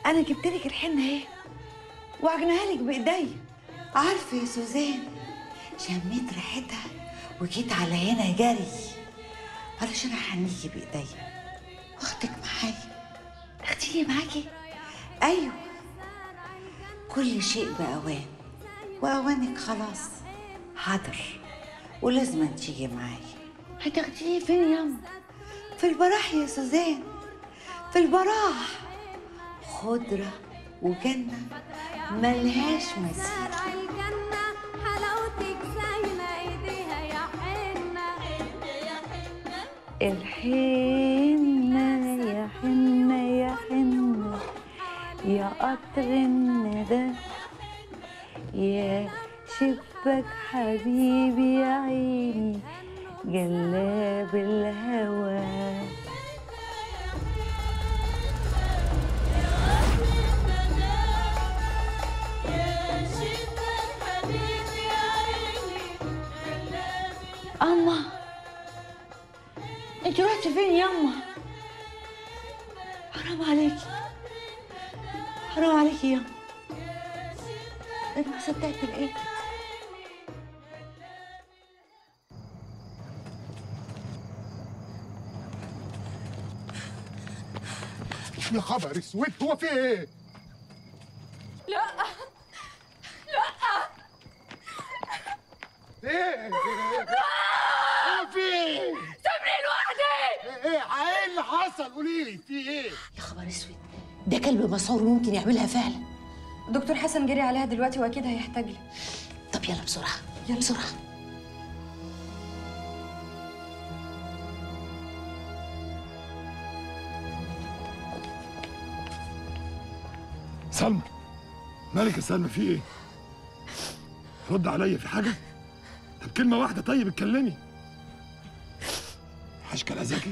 انا جبت لك الحنه اهي وعجنها لك بايديا عارفه يا سوزان شميت ريحتها وجيت على هنا جري علشان احنيكي بايديا واخدك معايا تاخديني معاكي ايوه كل شيء باوان واوانك خلاص حاضر ولازم تيجي معايا هتاخديني فين ياما في البراح يا سوزان في البراح خضرة وجنة ملهاش مثيل الجنة حلاوتك زي ما ايديها يا حنة الحنة يا حنة يا حنة يا قطر الندى يا شبك حبيبي يا عيني جلاب الهوى أما انت رحتي فين ياما حرام عليكي حرام عليكي ياما انا ما صدقت لقيتك يا خبر اسود هو في ايه؟ لا ايه؟ ايه في ايه؟ سيبني لوحدي ايه ايه اللي حصل؟ قولي لي في ايه؟ يا خبر اسود ده كلب مسعور ممكن يعملها فعلا دكتور حسن جري عليها دلوقتي واكيد هيحتاج لي طب يلا بسرعه يلا بسرعه سلمى مالك يا سلمى في ايه؟ رد عليا في حاجة؟ طب كلمة واحدة طيب اتكلمي حشكة الأذاكي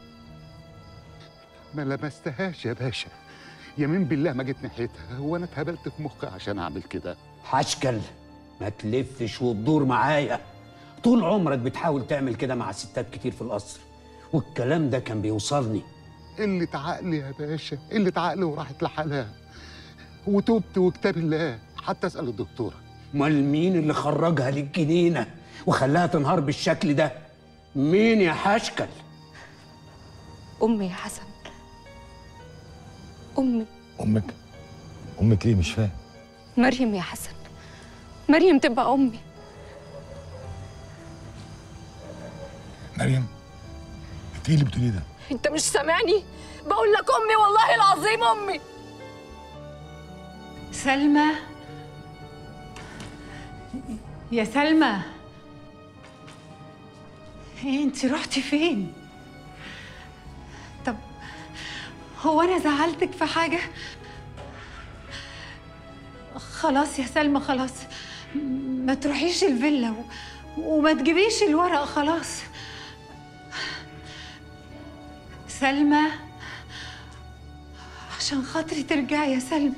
ما لمستهاش يا باشا يمين بالله ما جيت ناحيتها هو انا اتهبلت في مخي عشان اعمل كده حشكل ما تلفش وتدور معايا طول عمرك بتحاول تعمل كده مع ستات كتير في القصر والكلام ده كان بيوصلني قلة عقل يا باشا قلة عقل وراحت لحالها وتوبت وكتاب الله حتى اسال الدكتوره امال مين اللي خرجها للجنينه وخلاها تنهار بالشكل ده مين يا حشكل امي يا حسن امي أمك أمك ليه مش فاهم مريم يا حسن مريم تبقى امي مريم انت ايه اللي بتقوليه ده؟ انت مش سامعني بقول لك امي والله العظيم امي سلمى يا سلمى إيه انت رحتي فين طب هو انا زعلتك في حاجه خلاص يا سلمى خلاص ما تروحيش الفيلا و... وما تجيبيش الورق خلاص سلمى عشان خاطري ترجعي يا سلمى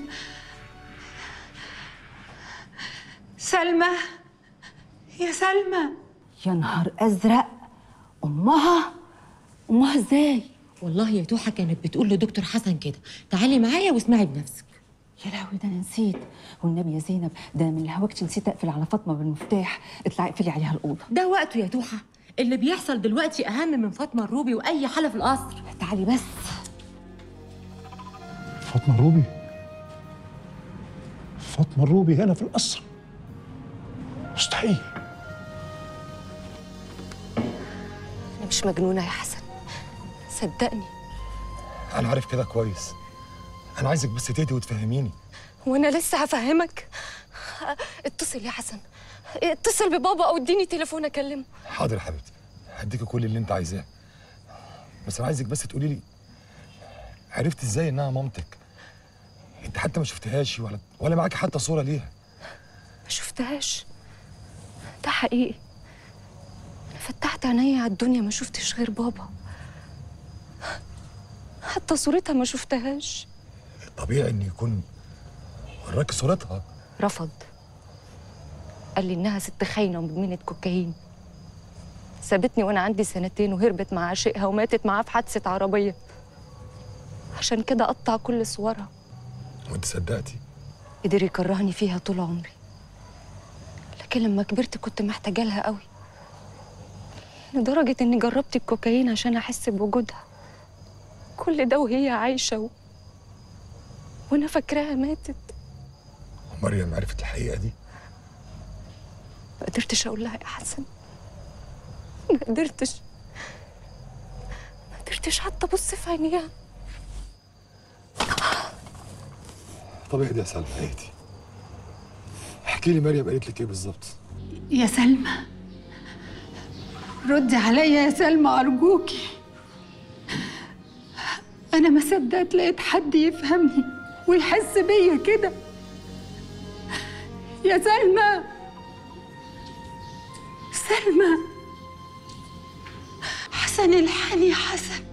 سلمى يا سلمى يا نهار ازرق امها امها ازاي والله يا توحة كانت بتقول لدكتور حسن كده تعالي معايا واسمعي بنفسك يا لهوي ده انا نسيت والنبي يا زينب ده من الهواكش نسيت اقفل على فاطمه بالمفتاح اطلعي اقفلي عليها الاوضه ده وقته يا توحة اللي بيحصل دلوقتي أهم من فاطمة الروبي وأي حالة في القصر تعالي بس فاطمة الروبي فاطمة الروبي هنا في القصر مستحيل انا مش مجنونه يا حسن صدقني أنا عارف كده كويس أنا عايزك بس تهدي وتفهميني وانا لسه هفهمك اتصل يا حسن اتصل ببابا او اديني تليفون اكلمه حاضر يا حبيبتي هديكي كل اللي أنت عايزاه بس أنا عايزك بس تقولي لي عرفت إزاي إنها مامتك أنت حتى ما شفتهاش ولا ولا معاكي حتى صورة ليها ما شفتهاش ده حقيقي انا فتحت عينيا على الدنيا ما شفتش غير بابا حتى صورتها ما شفتهاش طبيعي إن يكون وراكي صورتها رفض قال لي انها ست خاينه ومدمنه كوكايين سابتني وانا عندي سنتين وهربت مع عشيقها وماتت معاه في حادثه عربيه عشان كده قطع كل صورها وانت صدقتي قدر يكرهني فيها طول عمري لكن لما كبرت كنت محتاجة لها قوي لدرجة إني جربت الكوكايين عشان أحس بوجودها كل ده وهي عايشة و... وأنا فاكراها ماتت ومريم عرفت الحقيقه دي ما قدرتش أقول لها يا حسن ما قدرتش ما قدرتش حتى أبص في عينيها طب اهدي يا سلمى اهدي احكي لي مريم قالت لك ايه بالظبط يا سلمى ردي عليا يا سلمى أرجوكي أنا ما صدقت لقيت حد يفهمني ويحس بيا كده يا سلمى سلمى حسن الحاني يا حسن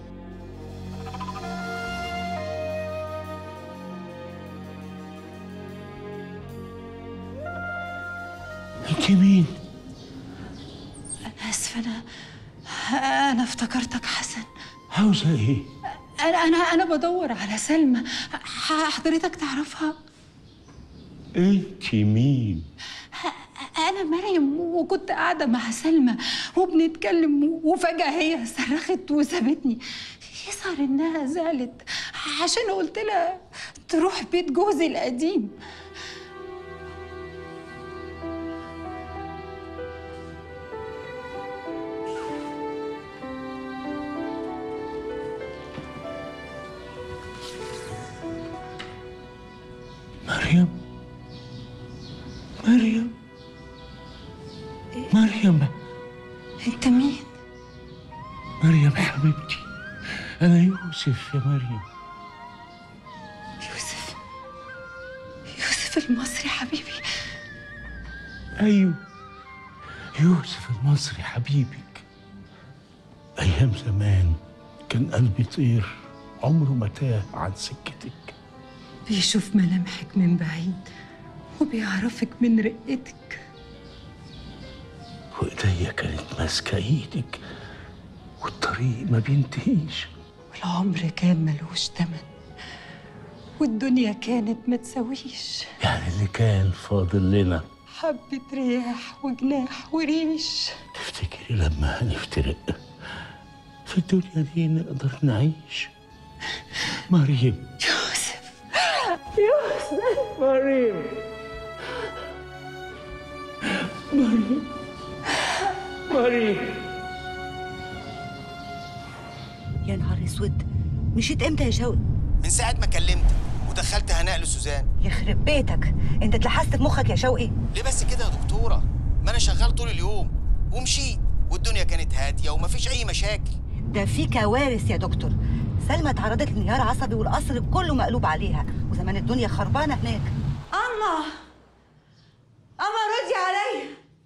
انت مين؟ أنا آسفة أنا أنا افتكرتك حسن عاوزة ايه؟ أنا أنا أنا بدور على سلمى ح- حضرتك تعرفها انت مين؟ أنا مريم وكنت قاعدة مع سلمى وبنتكلم وفجأة هي صرخت وسابتني يظهر إنها زعلت عشان قلت لها تروح بيت جوزي القديم مريم مريم مريم أنت مين؟ مريم حبيبتي أنا يوسف يا مريم يوسف يوسف المصري حبيبي أيوه يوسف المصري حبيبك أيام زمان كان قلبي طير عمره ما تاه عن سكتك بيشوف ملامحك من بعيد وبيعرفك من رقتك وإيديا كانت ماسكة إيدك والطريق ما بينتهيش والعمر كان ملوش تمن والدنيا كانت ما تساويش يعني اللي كان فاضل لنا حبة رياح وجناح وريش تفتكري لما هنفترق في الدنيا دي نقدر نعيش مريم يوسف مريم مريم مريم يا نهار اسود مشيت امتى يا شوقي من ساعة ما كلمتك ودخلت هناء لسوزان يخرب بيتك انت اتلحست في مخك يا شوقي ليه بس كده يا دكتورة ما انا شغال طول اليوم ومشيت والدنيا كانت هادية ومفيش أي مشاكل ده في كوارث يا دكتور سلمى اتعرضت لانهيار عصبي والقصر كله مقلوب عليها وزمان الدنيا خربانه هناك أما أما ردي عليا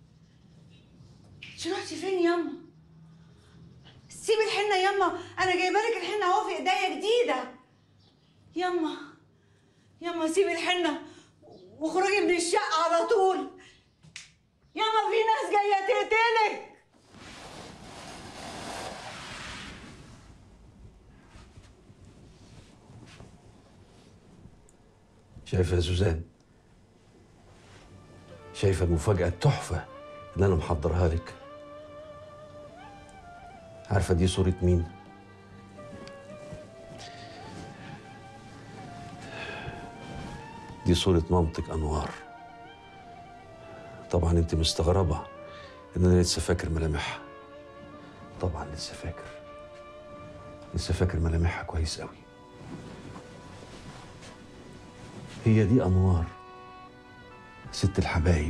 انت رحتي فين ياما سيبي الحنة ياما أنا جايبة لك الحنة أهو في إيديا جديدة ياما ياما سيبي الحنة واخرجي من الشقة على طول ياما في ناس جاية تقتلك شايفة يا سوزان شايفة المفاجأة التحفة اللي أنا محضرها لك عارفة دي صورة مين؟ دي صورة مامتك أنوار طبعا أنت مستغربة إن أنا لسه فاكر ملامحها طبعا لسه فاكر لسه فاكر ملامحها كويس قوي هي دي أنوار ست الحبايب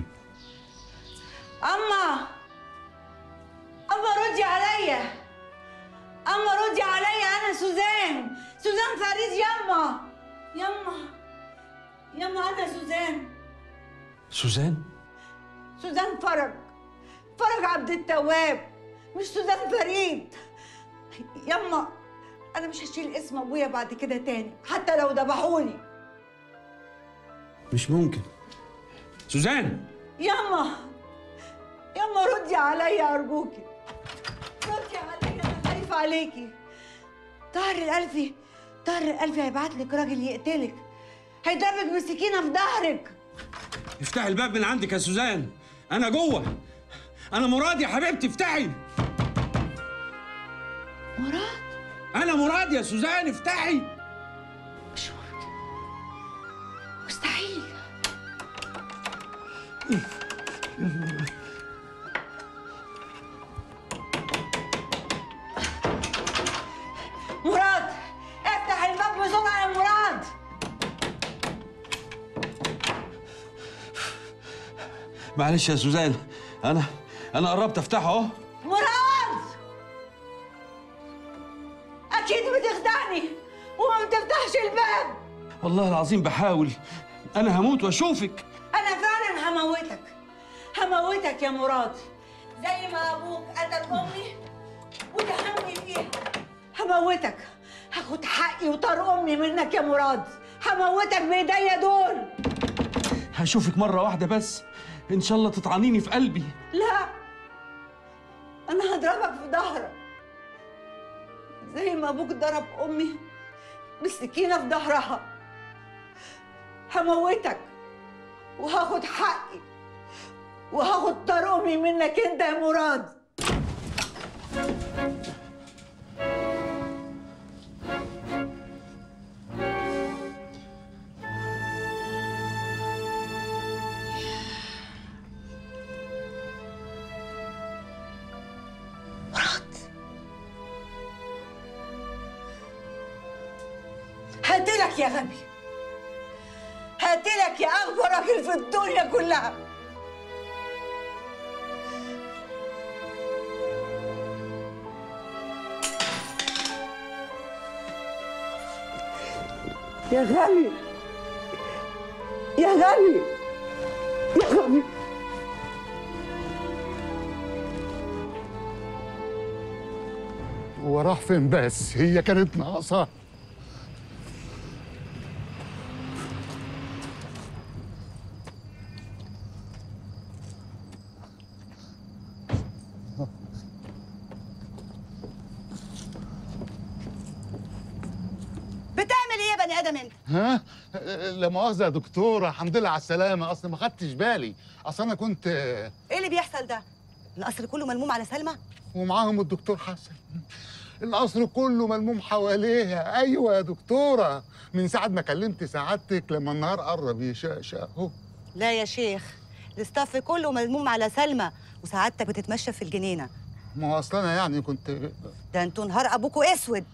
أما أما ردي عليا أما ردي عليا أنا سوزان سوزان فريد يما يما يما أنا سوزان سوزان سوزان فرج فرج عبد التواب مش سوزان فريد يما أنا مش هشيل اسم أبويا بعد كده تاني حتى لو ذبحوني مش ممكن سوزان يما يما ردي عليا أرجوكي ردي عليا أنا خايفة عليكي طاهر الألفي طاهر الألفي هيبعت لك راجل يقتلك هيضربك بسكينه في ظهرك افتحي الباب من عندك يا سوزان انا جوه انا مراد يا حبيبتي افتحي مراد انا مراد يا سوزان افتحي مستحيل مراد افتح الباب بسرعه يا مراد معلش يا سوزان انا انا قربت افتحه اهو مراد اكيد بتخدعني وما بتفتحش الباب والله العظيم بحاول انا هموت واشوفك انا فعلا هموتك هموتك يا مراد زي ما ابوك قتل امي ودهمني فيها هموتك هاخد حقي وطار امي منك يا مراد هموتك بايديا دول هشوفك مره واحده بس ان شاء الله تطعنيني في قلبي لا انا هضربك في ظهرك زي ما ابوك ضرب امي بالسكينه في ظهرها هموتك وهاخد حقي وهاخد طار امي منك انت يا مراد هقتلك يا غبي هقتلك يا اغبى راجل في الدنيا كلها يا غبي يا غبي يا غبي هو راح فين بس هي كانت ناقصه بتعمل ايه يا بني ادم انت ها لا مؤاخذه يا دكتوره الحمد لله على السلامه اصل ما خدتش بالي اصل انا كنت ايه اللي بيحصل ده القصر كله ملموم على سلمى ومعاهم الدكتور حسن القصر كله ملموم حواليها ايوه يا دكتوره من ساعه ما كلمت سعادتك لما النهار قرب يشقشق اهو لا يا شيخ الاستاف كله ملموم على سلمى وسعادتك بتتمشى في الجنينه ما هو اصل انا يعني كنت ده انتوا نهار ابوكوا اسود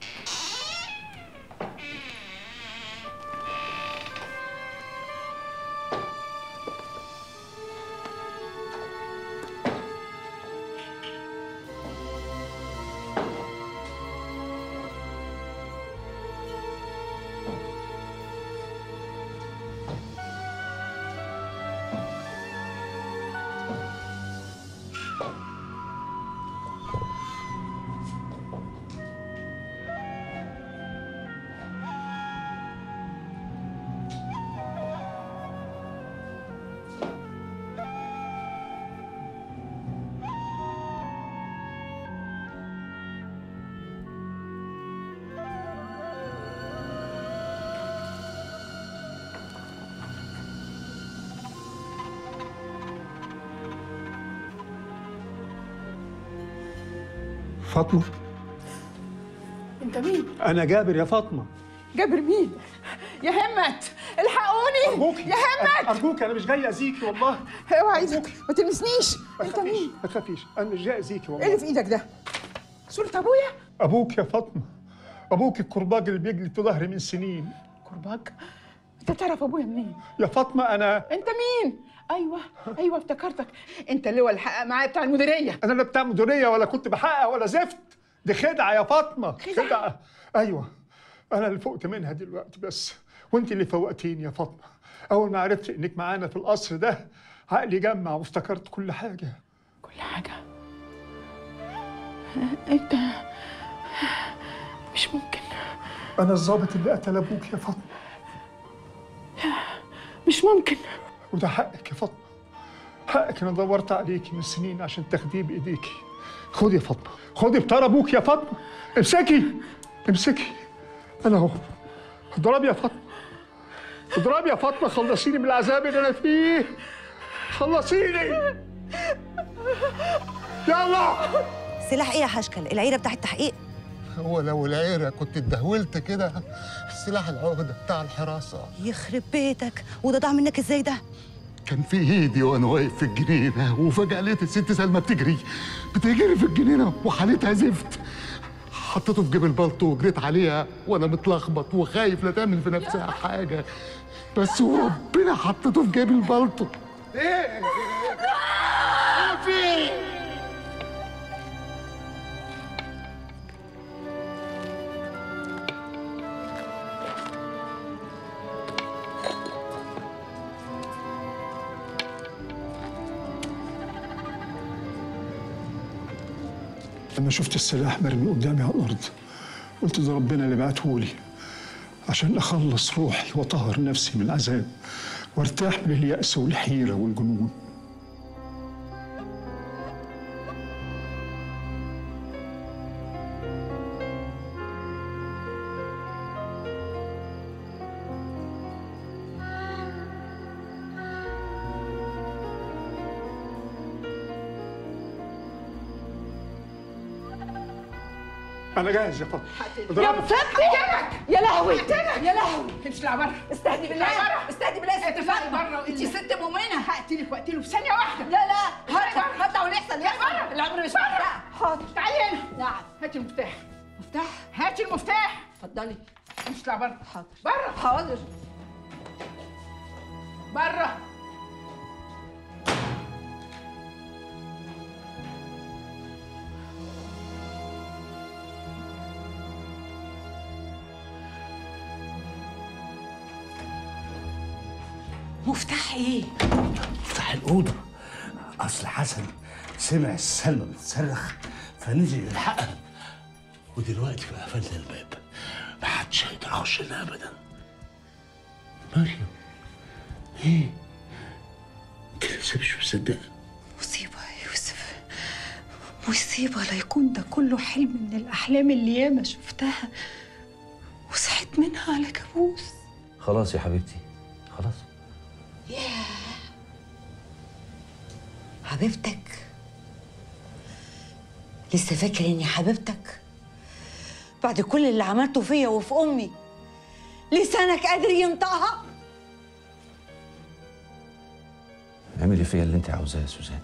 فاطمة انت مين؟ أنا جابر يا فاطمة جابر مين؟ يا همت الحقوني أرجوك يا همت أرجوك أنا مش جاي أذيكي والله اوعى ايدك ما تلمسنيش ما انت تخافيش مين؟ ما تخافيش أنا مش جاي أذيكي ايه والله اللي في ايدك ده؟ صورة ابويا؟ أبوك يا فاطمة أبوك الكرباج اللي بيجلي في ظهري من سنين كرباج؟ انت تعرف ابويا منين؟ يا فاطمة أنا انت مين؟ ايوه ايوه افتكرتك انت اللي هو الحق معايا بتاع المديريه أنا لا بتاع مديرية ولا كنت بحقق ولا زفت دي خدعة يا فاطمة خدعة أيوه أنا اللي فقت منها دلوقتي بس وأنت اللي فوقتيني يا فاطمة أول ما عرفت إنك معانا في القصر ده عقلي جمع وافتكرت كل حاجة كل حاجه انت مش ممكن أنا الضابط اللي قتل أبوك يا فاطمة مش ممكن وده حقك يا فاطمة حقك أنا دورت عليكي من سنين عشان تاخديه بإيديكي خدي يا فاطمة خدي بطار أبوك يا فاطمة امسكي امسكي أنا أهو اضربي يا فاطمة اضربي يا فاطمه خلصيني من العذاب اللي انا فيه خلصيني يلا سلاح ايه يا حشكل العيره بتاع التحقيق هو لو العيرة كنت اتدهولت كده سلاح العقدة بتاع الحراسة يخرب بيتك وده ضاع منك ازاي ده كان في ايدي وانا واقف في الجنينة وفجأة لقيت الست سلمى بتجري بتجري في الجنينة وحالتها زفت حطيته في جيب البلطو وجريت عليها وانا متلخبط وخايف لا تعمل في نفسها حاجة بس وربنا حطيته في جيب البلطو ايه في لما شفت السلاح مرمي قدامي على الارض قلت ده ربنا اللي بعتهولي عشان اخلص روحي واطهر نفسي من العذاب وارتاح من اليأس والحيرة والجنون انا جاهز يا فاطمه يا اضربي. مفتك يا لهوي يا لهوي امشي اطلع بره استهدي بالله بره. استهدي بالله يا ست اطلعي فاطمه بره انت ست مؤمنه هقتلك واقتله في ثانيه واحده لا لا هطلع هطلع واللي يحصل العمر مش مفتاح حاضر تعالي هنا نعم هاتي المفتاح مفتاح هاتي المفتاح اتفضلي امشي اطلع بره حاضر بره حاضر بره مفتاح ايه؟ مفتاح الأوضة أصل حسن سمع سلمى بتصرخ فنزل يلحقها ودلوقتي بقى قفلنا الباب محدش هيقدر يخش لنا أبدا مريم إيه؟ أنت لسه مش مصدقة مصيبة يا يوسف مصيبة لا يكون ده كله حلم من الأحلام اللي ياما شفتها وصحيت منها على كابوس خلاص يا حبيبتي خلاص حبيبتك لسه فاكر اني حبيبتك بعد كل اللي عملته فيا وفي امي لسانك قادر ينطقها اعملي فيا اللي انت عاوزاه يا سوزان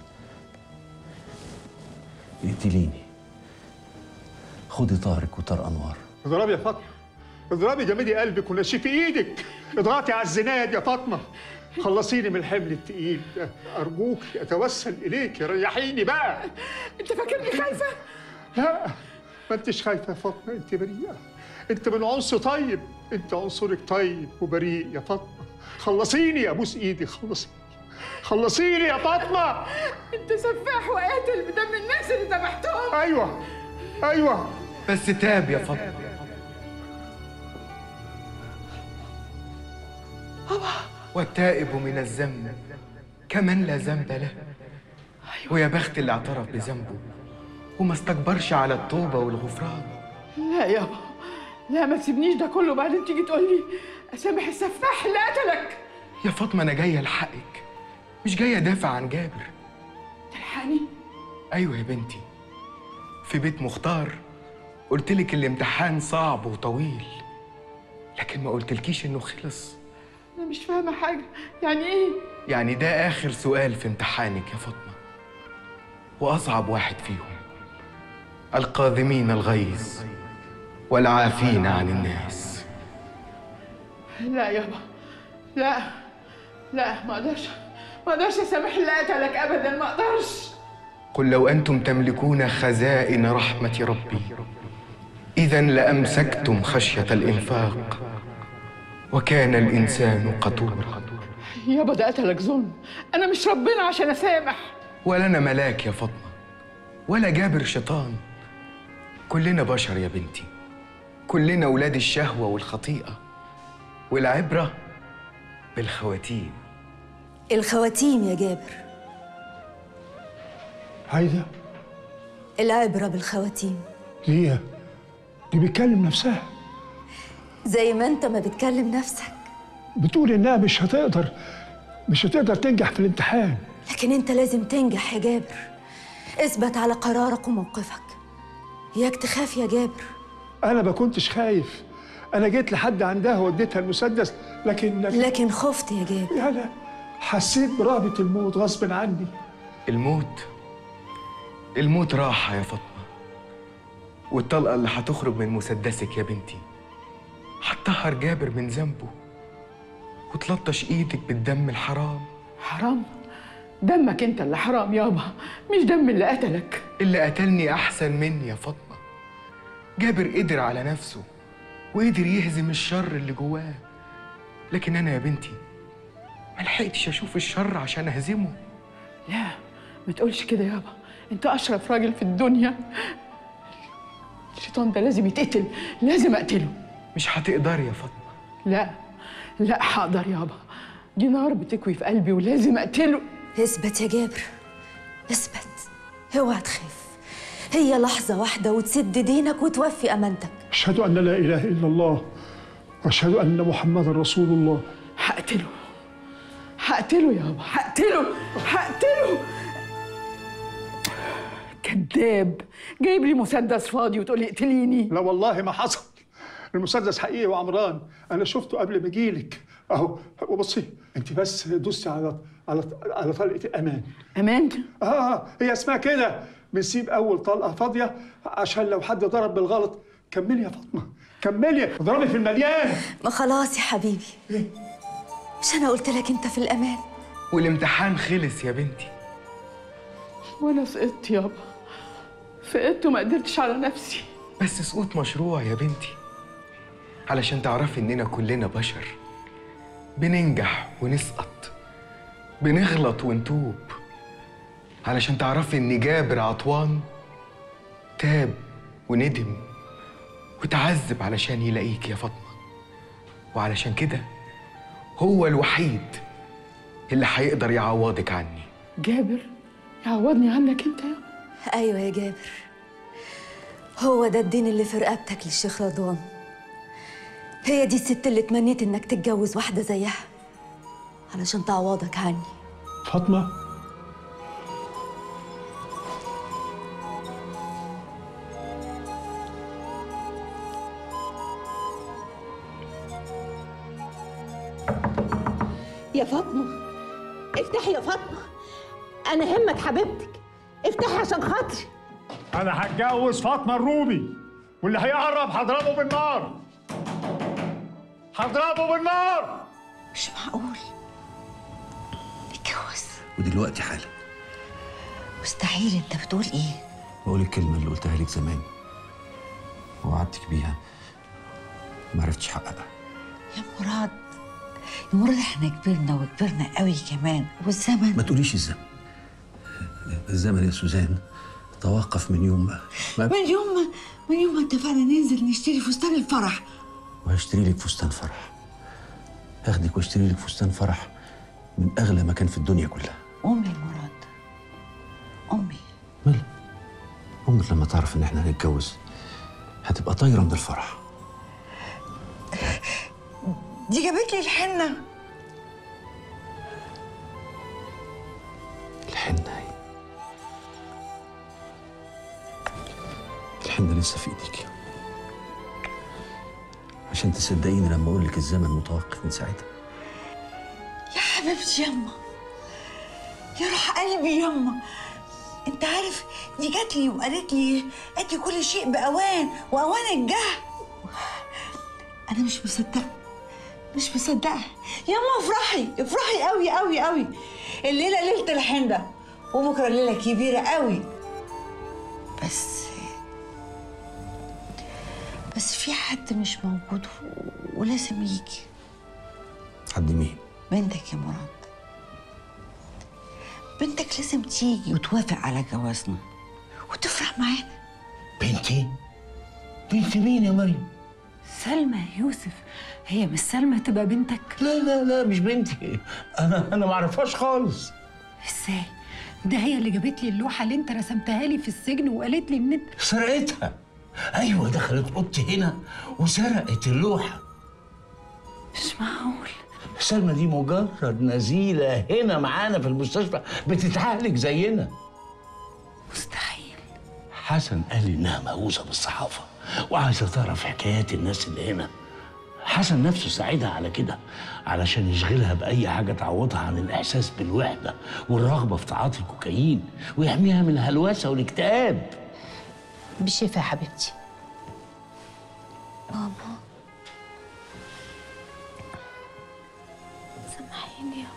اقتليني خدي طارق وطار انوار اضربي يا فاطمه اضربي جمدي قلبك ونشفي ايدك اضغطي على الزناد يا فاطمه خلصيني من الحمل التقيل ده ارجوك اتوسل اليك ريحيني بقى انت فاكرني خايفه لا ما انتش خايفه يا فاطمه انت بريئه انت من عنصر طيب انت عنصرك طيب وبريء يا فاطمه خلصيني ابوس ايدي خلصيني خلصيني يا فاطمه انت سفاح وقاتل بدم الناس اللي ذبحتهم ايوه ايوه بس تاب يا فاطمه والتائب من الذنب كمن لا ذنب له ويا بخت اللي اعترف بذنبه وما استكبرش على التوبه والغفران لا يابا لا ما تسيبنيش ده كله بعدين تيجي تقول لي اسامح السفاح اللي قتلك يا فاطمه انا جايه الحقك مش جايه ادافع عن جابر تلحقني ايوه يا بنتي في بيت مختار قلت لك الامتحان صعب وطويل لكن ما قلتلكيش انه خلص انا مش فاهمه حاجه يعني ايه يعني ده اخر سؤال في امتحانك يا فاطمه واصعب واحد فيهم القاذمين الغيظ والعافين عن الناس لا يابا لا لا ما اقدرش ما اقدرش اسامح اللي قتلك ابدا ما اقدرش قل لو انتم تملكون خزائن رحمه ربي اذا لامسكتم خشيه الانفاق وكان الانسان قتورا يابا ده قتلك ظلم انا مش ربنا عشان اسامح ولا انا ملاك يا فاطمه ولا جابر شيطان كلنا بشر يا بنتي كلنا ولاد الشهوه والخطيئه والعبره بالخواتيم الخواتيم يا جابر هايده العبرة بالخواتيم ليه دي بتكلم نفسها زي ما انت ما بتكلم نفسك بتقول انها مش هتقدر مش هتقدر تنجح في الامتحان لكن انت لازم تنجح يا جابر اثبت على قرارك وموقفك اياك تخاف يا جابر انا ما كنتش خايف انا جيت لحد عندها واديتها المسدس لكن لكن خفت يا جابر يعني حسيت برهبة الموت غصب عني الموت الموت راحة يا فاطمة والطلقة اللي هتخرج من مسدسك يا بنتي هتطهر جابر من ذنبه وتلطش ايدك بالدم الحرام حرام دمك انت اللي حرام يابا مش دم اللي قتلك اللي قتلني احسن مني يا فاطمة جابر قدر على نفسه وقدر يهزم الشر اللي جواه لكن انا يا بنتي ما لحقتش اشوف الشر عشان اهزمه لا ما تقولش كده يابا انت اشرف راجل في الدنيا الشيطان ده لازم يتقتل لازم اقتله مش هتقدري يا فاطمة لا لا هقدر يابا دي نار بتكوي في قلبي ولازم اقتله اثبت يا جابر اثبت اوعى تخاف هي لحظة واحدة وتسد دينك وتوفي أمانتك أشهد أن لا إله إلا الله وأشهد أن محمدا رسول الله هقتله هقتله يابا هقتله هقتله كذاب جايب لي مسدس فاضي وتقول لي اقتليني لا والله ما حصل المسدس حقيقي وعمران انا شفته قبل ما اجيلك اهو وبصي انت بس دوستي على على على طلقه الامان امان اه هي اسمها كده بنسيب اول طلقه فاضيه عشان لو حد ضرب بالغلط كملي يا فاطمه كملي اضربي في المليان ما خلاص يا حبيبي مش أنا قلت لك أنت في الأمان والامتحان خلص يا بنتي وانا سقطت يابا سقطت وما قدرتش على نفسي بس سقوط مشروع يا بنتي علشان تعرفي اننا كلنا بشر بننجح ونسقط بنغلط ونتوب علشان تعرفي ان جابر عطوان تاب وندم وتعذب علشان يلاقيك يا فاطمه وعلشان كده هو الوحيد اللي هيقدر يعوضك عني جابر يعوضني عنك انت يابا أيوة يا جابر هو ده الدين اللي في رقبتك للشيخ رضوان هي دي الست اللي تمنيت إنك تتجوز واحدة زيها علشان تعوضك عني فاطمه يا فاطمة افتحي يا فاطمة أنا همك حبيبتك افتحي عشان خاطري انا هتجوز فاطمه الروبي واللي هيقرب هضربه بالنار هضربه بالنار مش معقول اتجوز ودلوقتي حالا مستحيل انت بتقول ايه بقول الكلمة اللي قلتها لك زمان ووعدتك بيها ما عرفتش احققها يا مراد يا مراد احنا كبرنا وكبرنا قوي كمان والزمن ما تقوليش الزمن الزمن يا سوزان توقف من يوم ما, ما من يوم ما من يوم ما اتفقنا ننزل نشتري فستان الفرح وهشتري لك فستان فرح هاخدك واشتري لك فستان فرح من اغلى مكان في الدنيا كلها امي يا مراد امي امك لما تعرف ان احنا هنتجوز هتبقى طايره من الفرح دي جابت لي الحنه الحنه هي الحنه لسه في ايديك عشان تصدقيني لما اقول لك الزمن متوقف من ساعتها يا حبيبتي يما يا روح قلبي يما انت عارف دي جات لي وقالت لي ادي كل شيء باوان واوان الجه انا مش مصدقه مش مصدقه يما افرحي افرحي قوي قوي قوي الليله ليله الحنه وبكره ليله كبيره قوي بس بس في حد مش موجود و- ولازم يجي حد مين بنتك يا مراد بنتك لازم تيجي وتوافق على جوازنا وتفرح معانا بنتي بنت مين يا مريم سلمى يا يوسف هي مش سلمى تبقى بنتك لا لا لا مش بنتي انا انا ما اعرفهاش خالص ازاي ده هي اللي جابت لي اللوحه اللي انت رسمتها لي في السجن وقالت لي ان انت سرقتها ايوه دخلت اوضتي هنا وسرقت اللوحه مش معقول سلمى دي مجرد نزيلة هنا معانا في المستشفى بتتعالج زينا مستحيل حسن قال لي انها مهووسة بالصحافة وعايزة تعرف حكايات الناس اللي هنا حسن نفسه ساعدها على كده علشان يشغلها بأي حاجة تعوضها عن الإحساس بالوحدة والرغبة في تعاطي الكوكايين ويحميها من الهلوسة والاكتئاب بالشفا يا حبيبتي ماما سامحيني يا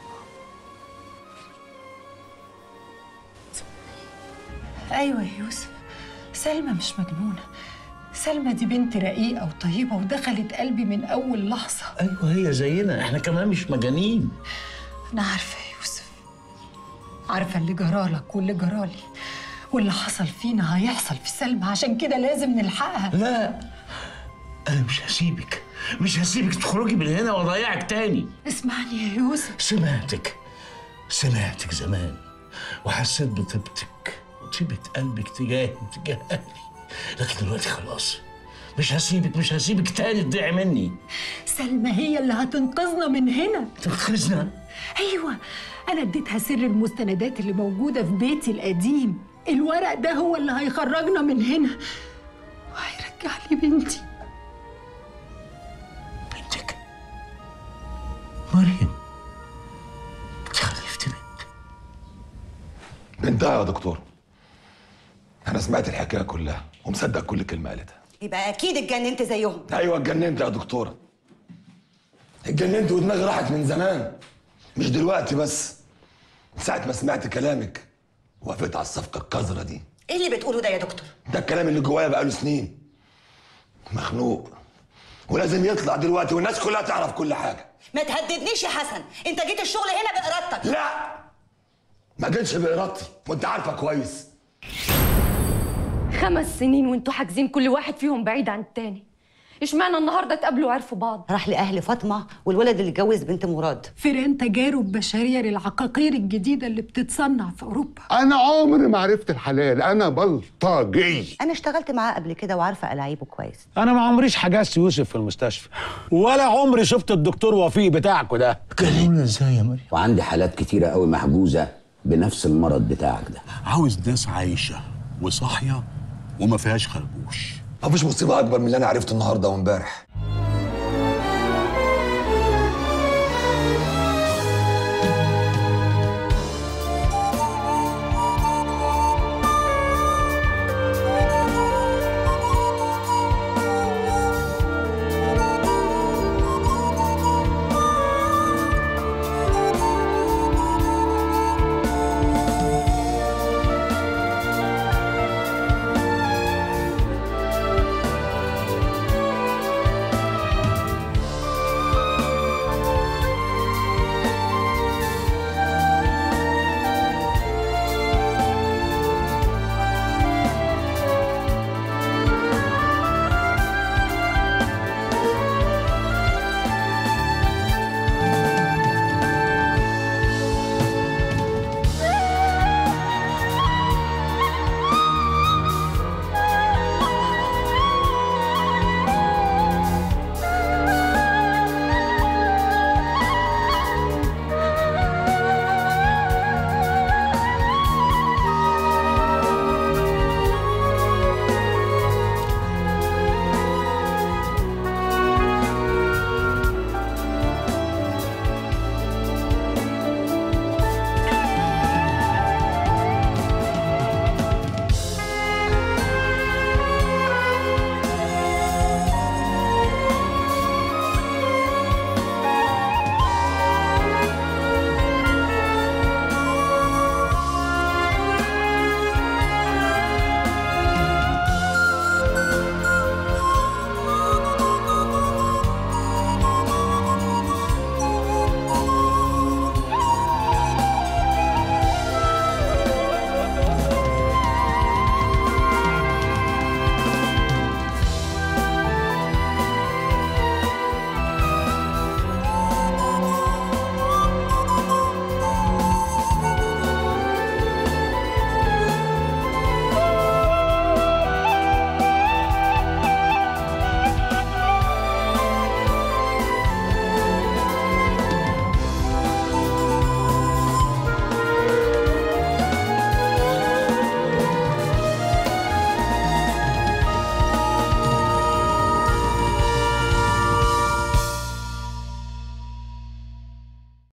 ايوه يا يوسف سلمى مش مجنونه سلمى دي بنت رقيقه وطيبه ودخلت قلبي من اول لحظه أيوة هي زينا إحنا كمان مش مجانين انا عارفه يا يوسف عارفه اللي جرالك واللي جرالي واللي حصل فينا هيحصل في سلمى عشان كده لازم نلحقها لا أنا مش هسيبك مش هسيبك تخرجي من هنا وأضيعك تاني اسمعني يا يوسف سمعتك سمعتك زمان وحسيت بطيبتك وطيبة قلبك تجاهي وتجاه أهلي لكن دلوقتي خلاص مش هسيبك مش هسيبك تاني تضيعي مني سلمى هي اللي هتنقذنا من هنا تنقذنا ايوه انا اديتها سر المستندات اللي موجوده في بيتي القديم الورق ده هو اللي هيخرجنا من هنا وهيرجع لي بنتي مريم بنتها يا دكتور انا سمعت الحكايه كلها ومصدق كل كلمه قالتها يبقى اكيد اتجننت زيهم ايوه اتجننت يا دكتوره اتجننت ودماغي راحت من زمان مش دلوقتي بس ساعة ما سمعت كلامك وافقت على الصفقة القذرة دي ايه اللي بتقوله ده يا دكتور ده الكلام اللي جوايا بقاله سنين مخنوق ولازم يطلع دلوقتي والناس كلها تعرف كل حاجة ما تهددنيش يا حسن انت جيت الشغل هنا بارادتك لا ما جيتش بإرادتي وانت عارفة كويس خمس سنين وانتوا حاجزين كل واحد فيهم بعيد عن التاني اشمعنى النهارده اتقابلوا وعرفوا بعض راح لاهل فاطمه والولد اللي اتجوز بنت مراد فيران تجارب بشريه للعقاقير الجديده اللي بتتصنع في اوروبا انا عمري ما عرفت الحلال انا بلطجي انا اشتغلت معاه قبل كده وعارفه الاعيبه كويس انا ما عمريش حجزت يوسف في المستشفى ولا عمري شفت الدكتور وفيق بتاعكوا ده كلمنا ازاي يا مريم وعندي حالات كتيرة قوي محجوزة بنفس المرض بتاعك ده عاوز ناس عايشة وصاحية وما فيهاش خربوش مفيش مصيبة أكبر من اللي أنا عرفته النهاردة وامبارح